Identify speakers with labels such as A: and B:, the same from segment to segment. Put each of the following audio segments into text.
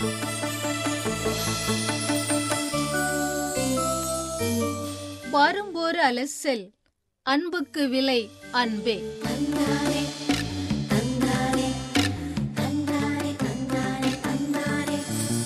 A: வாரும்போர் அலசல் அன்புக்கு விலை அன்பே
B: தந்தானே தந்தானே தந்தானே தந்தானே தந்தானே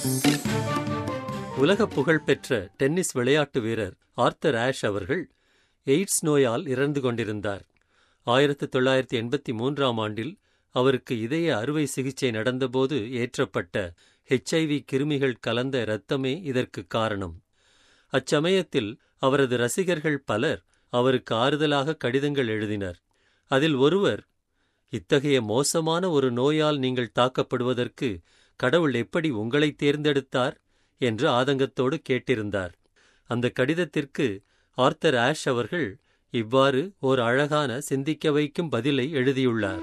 C: உலக புகழ்பெற்ற டென்னிஸ் விளையாட்டு வீரர் ஆர்த்தர் ஆஷ் அவர்கள் எய்ட்ஸ் நோயால் இறந்து கொண்டிருந்தார் ஆயிரத்து தொள்ளாயிரத்தி எண்பத்தி மூன்றாம் ஆண்டில் அவருக்கு இதய அறுவை சிகிச்சை நடந்தபோது ஏற்றப்பட்ட ஹெச்ஐவி கிருமிகள் கலந்த இரத்தமே இதற்கு காரணம் அச்சமயத்தில் அவரது ரசிகர்கள் பலர் அவருக்கு ஆறுதலாக கடிதங்கள் எழுதினர் அதில் ஒருவர் இத்தகைய மோசமான ஒரு நோயால் நீங்கள் தாக்கப்படுவதற்கு கடவுள் எப்படி உங்களை தேர்ந்தெடுத்தார் என்று ஆதங்கத்தோடு கேட்டிருந்தார் அந்த கடிதத்திற்கு ஆர்த்தர் ஆஷ் அவர்கள் இவ்வாறு ஓர் அழகான சிந்திக்க வைக்கும் பதிலை எழுதியுள்ளார்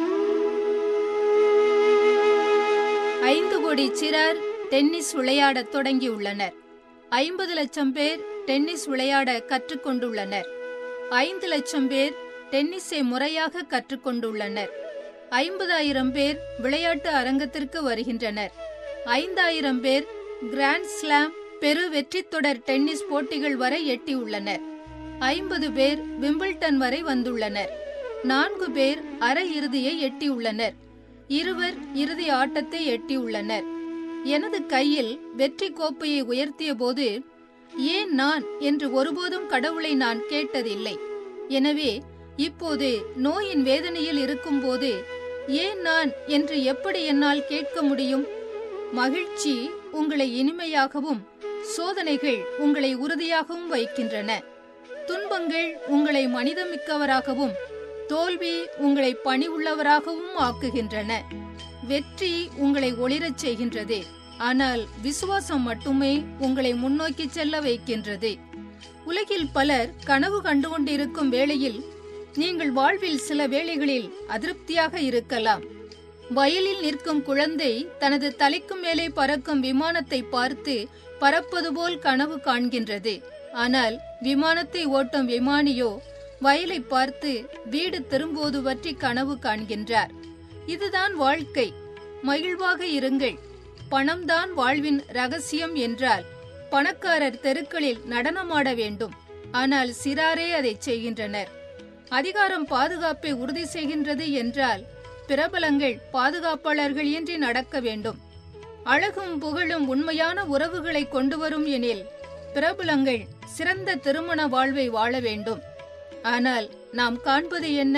A: ஐந்து கோடி சிறார் டென்னிஸ் விளையாடத் தொடங்கியுள்ளனர் ஐம்பது லட்சம் பேர் டென்னிஸ் விளையாட கற்றுக்கொண்டுள்ளனர் ஐந்து லட்சம் பேர் டென்னிஸை முறையாக கற்றுக்கொண்டுள்ளனர் ஐம்பதாயிரம் பேர் விளையாட்டு அரங்கத்திற்கு வருகின்றனர் ஐந்தாயிரம் பேர் கிராண்ட் ஸ்லாம் பெரு வெற்றித் தொடர் டென்னிஸ் போட்டிகள் வரை எட்டியுள்ளனர் ஐம்பது பேர் விம்பிள்டன் வரை வந்துள்ளனர் நான்கு பேர் அரையிறுதியை எட்டியுள்ளனர் இருவர் இறுதி ஆட்டத்தை எட்டியுள்ளனர் எனது கையில் வெற்றி கோப்பையை உயர்த்திய போது ஏன் நான் என்று ஒருபோதும் கடவுளை நான் கேட்டதில்லை எனவே இப்போது நோயின் வேதனையில் இருக்கும்போது ஏன் நான் என்று எப்படி என்னால் கேட்க முடியும் மகிழ்ச்சி உங்களை இனிமையாகவும் சோதனைகள் உங்களை உறுதியாகவும் வைக்கின்றன துன்பங்கள் உங்களை மனிதமிக்கவராகவும் தோல்வி உங்களை பணிவுள்ளவராகவும் ஆக்குகின்றன வெற்றி உங்களை ஒளிரச் செய்கின்றது ஆனால் விசுவாசம் மட்டுமே உங்களை முன்னோக்கி செல்ல வைக்கின்றது உலகில் பலர் கனவு கண்டு கொண்டிருக்கும் வேளையில் நீங்கள் வாழ்வில் சில வேளைகளில் அதிருப்தியாக இருக்கலாம் வயலில் நிற்கும் குழந்தை தனது தலைக்கு மேலே பறக்கும் விமானத்தை பார்த்து பறப்பது போல் கனவு காண்கின்றது ஆனால் விமானத்தை ஓட்டும் விமானியோ வயலை பார்த்து வீடு திரும்புவது பற்றி கனவு காண்கின்றார் இதுதான் வாழ்க்கை மகிழ்வாக இருங்கள் பணம்தான் வாழ்வின் ரகசியம் என்றால் பணக்காரர் தெருக்களில் நடனமாட வேண்டும் ஆனால் சிறாரே அதை செய்கின்றனர் அதிகாரம் பாதுகாப்பை உறுதி செய்கின்றது என்றால் பிரபலங்கள் பாதுகாப்பாளர்கள் இன்றி நடக்க வேண்டும் அழகும் புகழும் உண்மையான உறவுகளை கொண்டு வரும் எனில் பிரபலங்கள் சிறந்த திருமண வாழ்வை வாழ வேண்டும் ஆனால் நாம் காண்பது என்ன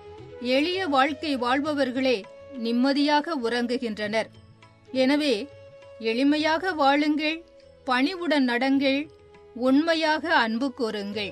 A: எளிய வாழ்க்கை வாழ்பவர்களே நிம்மதியாக உறங்குகின்றனர் எனவே எளிமையாக வாழுங்கள் பணிவுடன் நடங்கள் உண்மையாக அன்பு கூறுங்கள்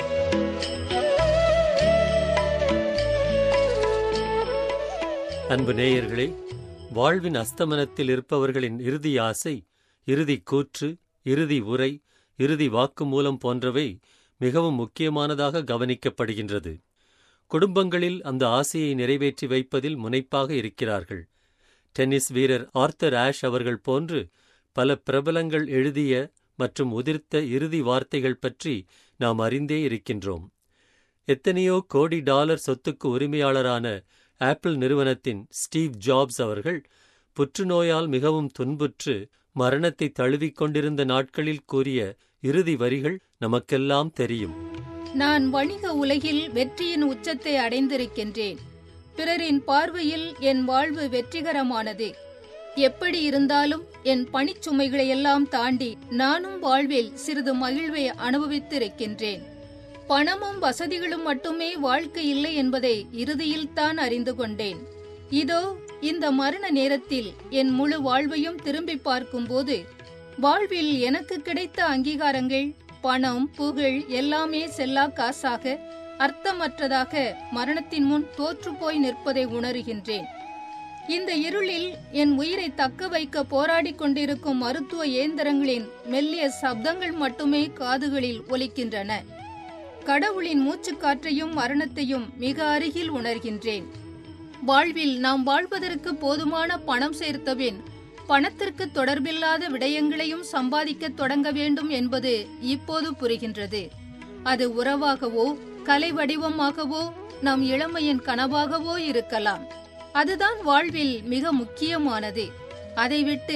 C: அன்பு நேயர்களே வாழ்வின் அஸ்தமனத்தில் இருப்பவர்களின் இறுதி ஆசை இறுதி கூற்று இறுதி உரை இறுதி வாக்குமூலம் போன்றவை மிகவும் முக்கியமானதாக கவனிக்கப்படுகின்றது குடும்பங்களில் அந்த ஆசையை நிறைவேற்றி வைப்பதில் முனைப்பாக இருக்கிறார்கள் டென்னிஸ் வீரர் ஆர்த்தர் ஆஷ் அவர்கள் போன்று பல பிரபலங்கள் எழுதிய மற்றும் உதிர்த்த இறுதி வார்த்தைகள் பற்றி நாம் அறிந்தே இருக்கின்றோம் எத்தனையோ கோடி டாலர் சொத்துக்கு உரிமையாளரான ஆப்பிள் நிறுவனத்தின் ஸ்டீவ் ஜாப்ஸ் அவர்கள் புற்றுநோயால் மிகவும் துன்புற்று மரணத்தை தழுவிக் கொண்டிருந்த நாட்களில் கூறிய இறுதி வரிகள் நமக்கெல்லாம் தெரியும்
A: நான் வணிக உலகில் வெற்றியின் உச்சத்தை அடைந்திருக்கின்றேன் பிறரின் பார்வையில் என் வாழ்வு வெற்றிகரமானது எப்படி இருந்தாலும் என் பணிச்சுமைகளை எல்லாம் தாண்டி நானும் வாழ்வில் சிறிது மகிழ்வை அனுபவித்திருக்கின்றேன் பணமும் வசதிகளும் மட்டுமே வாழ்க்கை இல்லை என்பதை இறுதியில் தான் அறிந்து கொண்டேன் இதோ இந்த மரண நேரத்தில் என் முழு வாழ்வையும் திரும்பி பார்க்கும்போது வாழ்வில் எனக்கு கிடைத்த அங்கீகாரங்கள் பணம் புகழ் எல்லாமே செல்லா காசாக அர்த்தமற்றதாக மரணத்தின் முன் தோற்று போய் நிற்பதை உணர்கின்றேன் இந்த இருளில் என் உயிரை தக்க வைக்க போராடிக் கொண்டிருக்கும் மருத்துவ இயந்திரங்களின் மெல்லிய சப்தங்கள் மட்டுமே காதுகளில் ஒலிக்கின்றன கடவுளின் மூச்சுக்காற்றையும் மரணத்தையும் மிக அருகில் உணர்கின்றேன் வாழ்வில் நாம் வாழ்வதற்கு போதுமான பணம் சேர்த்தபின் பணத்திற்கு தொடர்பில்லாத விடயங்களையும் சம்பாதிக்கத் தொடங்க வேண்டும் என்பது இப்போது புரிகின்றது அது உறவாகவோ கலை வடிவமாகவோ நம் இளமையின் கனவாகவோ இருக்கலாம் அதுதான் வாழ்வில் மிக முக்கியமானது அதை விட்டு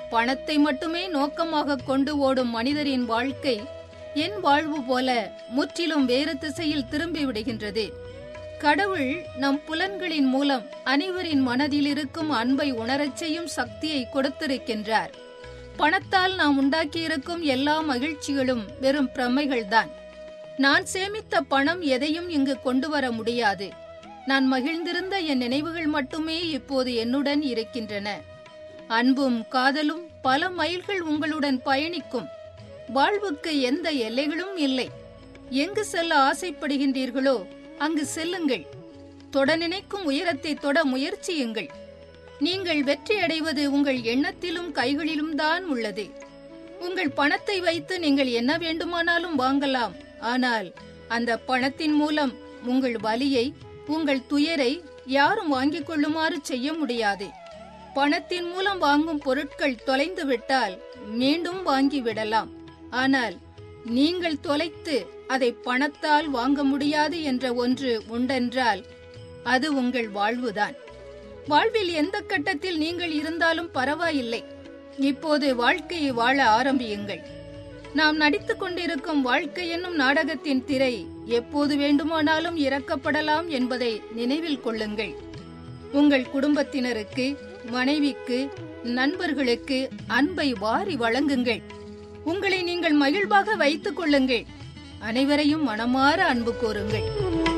A: பணத்தை மட்டுமே நோக்கமாக கொண்டு ஓடும் மனிதரின் வாழ்க்கை என் வாழ்வு போல முற்றிலும் வேறு திசையில் திரும்பி விடுகின்றது கடவுள் நம் புலன்களின் மூலம் அனைவரின் மனதில் இருக்கும் அன்பை உணரச் செய்யும் சக்தியை கொடுத்திருக்கின்றார் பணத்தால் நாம் உண்டாக்கியிருக்கும் எல்லா மகிழ்ச்சிகளும் வெறும் பிரமைகள்தான் நான் சேமித்த பணம் எதையும் இங்கு கொண்டு வர முடியாது நான் மகிழ்ந்திருந்த என் நினைவுகள் மட்டுமே இப்போது என்னுடன் இருக்கின்றன அன்பும் காதலும் பல மைல்கள் உங்களுடன் பயணிக்கும் வாழ்வுக்கு எந்த எல்லைகளும் இல்லை எங்கு செல்ல ஆசைப்படுகின்றீர்களோ அங்கு செல்லுங்கள் தொட நினைக்கும் உயரத்தை தொட முயற்சியுங்கள் நீங்கள் வெற்றி அடைவது உங்கள் எண்ணத்திலும் கைகளிலும் தான் உள்ளது உங்கள் பணத்தை வைத்து நீங்கள் என்ன வேண்டுமானாலும் வாங்கலாம் ஆனால் அந்த பணத்தின் மூலம் உங்கள் வலியை உங்கள் துயரை யாரும் வாங்கிக் கொள்ளுமாறு செய்ய முடியாது பணத்தின் மூலம் வாங்கும் பொருட்கள் தொலைந்து விட்டால் மீண்டும் வாங்கி விடலாம் ஆனால் நீங்கள் தொலைத்து அதை பணத்தால் வாங்க முடியாது என்ற ஒன்று உண்டென்றால் அது உங்கள் வாழ்வுதான் வாழ்வில் எந்த கட்டத்தில் நீங்கள் இருந்தாலும் பரவாயில்லை இப்போது வாழ்க்கையை வாழ ஆரம்பியுங்கள் நாம் நடித்துக் கொண்டிருக்கும் வாழ்க்கை என்னும் நாடகத்தின் திரை எப்போது வேண்டுமானாலும் இறக்கப்படலாம் என்பதை நினைவில் கொள்ளுங்கள் உங்கள் குடும்பத்தினருக்கு மனைவிக்கு நண்பர்களுக்கு அன்பை வாரி வழங்குங்கள் உங்களை நீங்கள் மகிழ்வாக வைத்துக் கொள்ளுங்கள் அனைவரையும் மனமாற அன்பு கோருங்கள்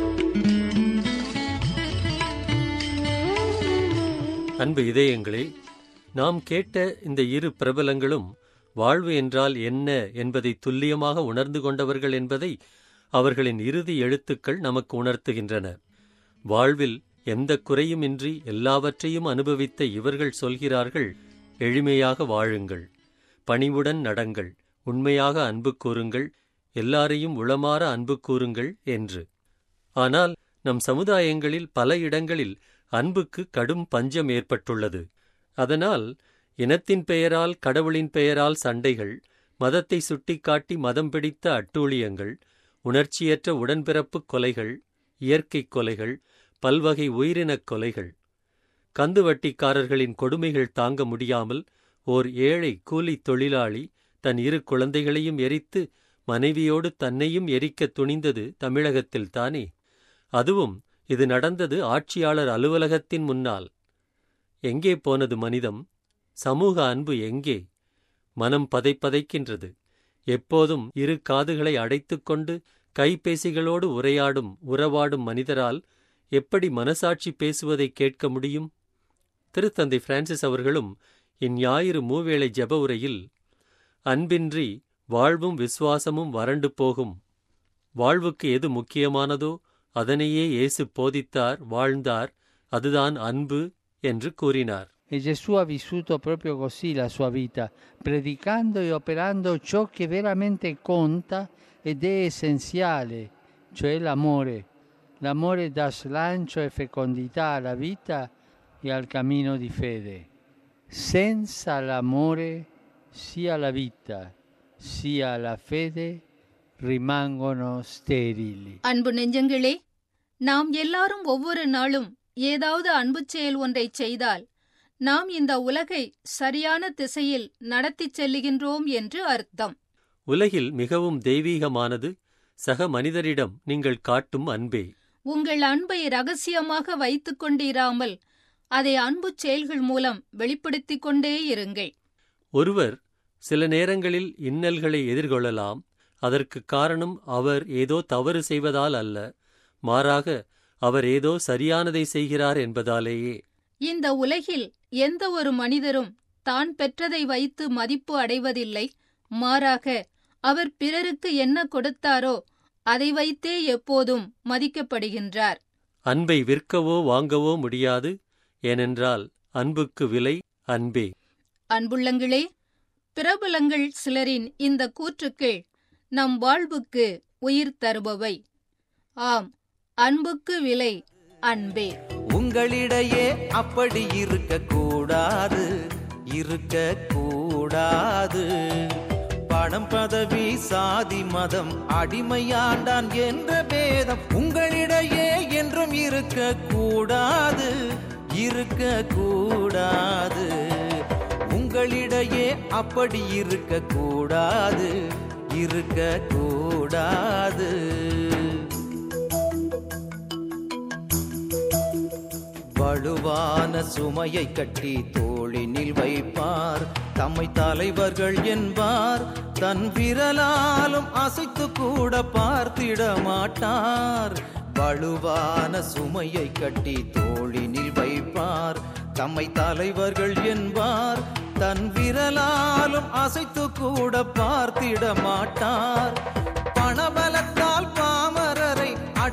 C: அன்பு இதயங்களே நாம் கேட்ட இந்த இரு பிரபலங்களும் வாழ்வு என்றால் என்ன என்பதை துல்லியமாக உணர்ந்து கொண்டவர்கள் என்பதை அவர்களின் இறுதி எழுத்துக்கள் நமக்கு உணர்த்துகின்றன வாழ்வில் எந்த குறையுமின்றி எல்லாவற்றையும் அனுபவித்த இவர்கள் சொல்கிறார்கள் எளிமையாக வாழுங்கள் பணிவுடன் நடங்கள் உண்மையாக அன்பு கூறுங்கள் எல்லாரையும் உளமாற அன்பு கூறுங்கள் என்று ஆனால் நம் சமுதாயங்களில் பல இடங்களில் அன்புக்கு கடும் பஞ்சம் ஏற்பட்டுள்ளது அதனால் இனத்தின் பெயரால் கடவுளின் பெயரால் சண்டைகள் மதத்தை சுட்டிக்காட்டி மதம் பிடித்த அட்டூழியங்கள் உணர்ச்சியற்ற உடன்பிறப்புக் கொலைகள் இயற்கைக் கொலைகள் பல்வகை உயிரினக் கொலைகள் கந்துவட்டிக்காரர்களின் கொடுமைகள் தாங்க முடியாமல் ஓர் ஏழை கூலித் தொழிலாளி தன் இரு குழந்தைகளையும் எரித்து மனைவியோடு தன்னையும் எரிக்கத் துணிந்தது தமிழகத்தில்தானே அதுவும் இது நடந்தது ஆட்சியாளர் அலுவலகத்தின் முன்னால் எங்கே போனது மனிதம் சமூக அன்பு எங்கே மனம் பதைப்பதைக்கின்றது எப்போதும் இரு காதுகளை அடைத்துக்கொண்டு கைபேசிகளோடு உரையாடும் உறவாடும் மனிதரால் எப்படி மனசாட்சி பேசுவதை கேட்க முடியும் திருத்தந்தை பிரான்சிஸ் அவர்களும் இந்ஞாயிறு மூவேளை ஜெப உரையில் அன்பின்றி வாழ்வும் விசுவாசமும் வறண்டு போகும் வாழ்வுக்கு எது முக்கியமானதோ அதனையே இயேசு போதித்தார் வாழ்ந்தார் அதுதான் அன்பு என்று கூறினார்
D: E Gesù ha vissuto proprio così la sua vita, predicando e operando ciò che veramente conta ed è essenziale, cioè l'amore. L'amore dà slancio e fecondità alla vita e al cammino di fede. Senza l'amore sia la vita sia la fede rimangono sterili.
A: அன்பு நெஞ்சங்களே நாம் எல்லாரும் ஒவ்வொரு நாளும் ஏதாவது அன்புச் செயல் ஒன்றை செய்தால் நாம் இந்த உலகை சரியான திசையில் நடத்திச் செல்லுகின்றோம் என்று அர்த்தம்
C: உலகில் மிகவும் தெய்வீகமானது சக மனிதரிடம் நீங்கள் காட்டும் அன்பே
A: உங்கள் அன்பை ரகசியமாக வைத்துக் கொண்டிராமல் அதை அன்புச் செயல்கள் மூலம் வெளிப்படுத்திக் கொண்டே இருங்கள்
C: ஒருவர் சில நேரங்களில் இன்னல்களை எதிர்கொள்ளலாம் அதற்கு காரணம் அவர் ஏதோ தவறு செய்வதால் அல்ல மாறாக அவர் ஏதோ சரியானதை செய்கிறார் என்பதாலேயே
A: இந்த உலகில் எந்த ஒரு மனிதரும் தான் பெற்றதை வைத்து மதிப்பு அடைவதில்லை மாறாக அவர் பிறருக்கு என்ன கொடுத்தாரோ அதை வைத்தே எப்போதும் மதிக்கப்படுகின்றார்
C: அன்பை விற்கவோ வாங்கவோ முடியாது ஏனென்றால் அன்புக்கு விலை அன்பே
A: அன்புள்ளங்களே பிரபலங்கள் சிலரின் இந்த கூற்றுக்கள் நம் வாழ்வுக்கு உயிர் தருபவை ஆம் அன்புக்கு விலை அன்பே
E: உங்களிடையே அப்படி இருக்க கூடாது இருக்க கூடாது பணம் பதவி சாதி மதம் அடிமையாண்டான் என்ற பேதம் உங்களிடையே என்றும் இருக்க கூடாது இருக்க கூடாது உங்களிடையே அப்படி இருக்க கூடாது இருக்க கூடாது வலுவான சுமையை கட்டி தோளினில் வைப்பார் தம்மை தலைவர்கள் என்பார் தன் விரலாலும் அசைத்து கூட பார்த்திட மாட்டார் வலுவான சுமையை கட்டி தோளினில் வைப்பார் தம்மை தலைவர்கள் என்பார் தன் விரலாலும் அசைத்து கூட பார்த்திட மாட்டார் பணபலத்தால் பாமரரை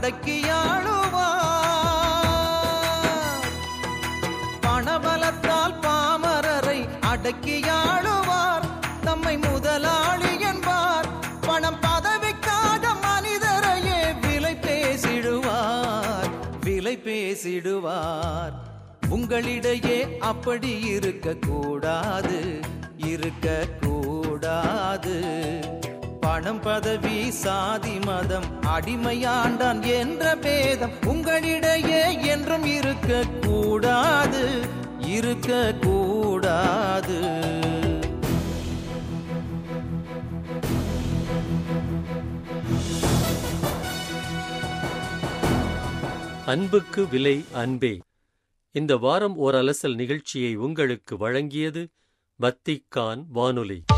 E: அடக்கியாளுவார் பணபலத்தால் பாமரரை அடக்கியாளுவார் தம்மை முதலாளி என்பார் பணம் பதவிக்காக மனிதரையே விலை பேசிடுவார் விலை பேசிடுவார் உங்களிடையே அப்படி இருக்க கூடாது இருக்க கூடாது பணம் பதவி சாதி மதம் அடிமையாண்டான் என்ற பேதம் உங்களிடையே என்றும் இருக்க கூடாது இருக்க கூடாது
C: அன்புக்கு விலை அன்பே இந்த வாரம் ஓர் அலசல் நிகழ்ச்சியை உங்களுக்கு வழங்கியது வத்திக்கான் வானொலி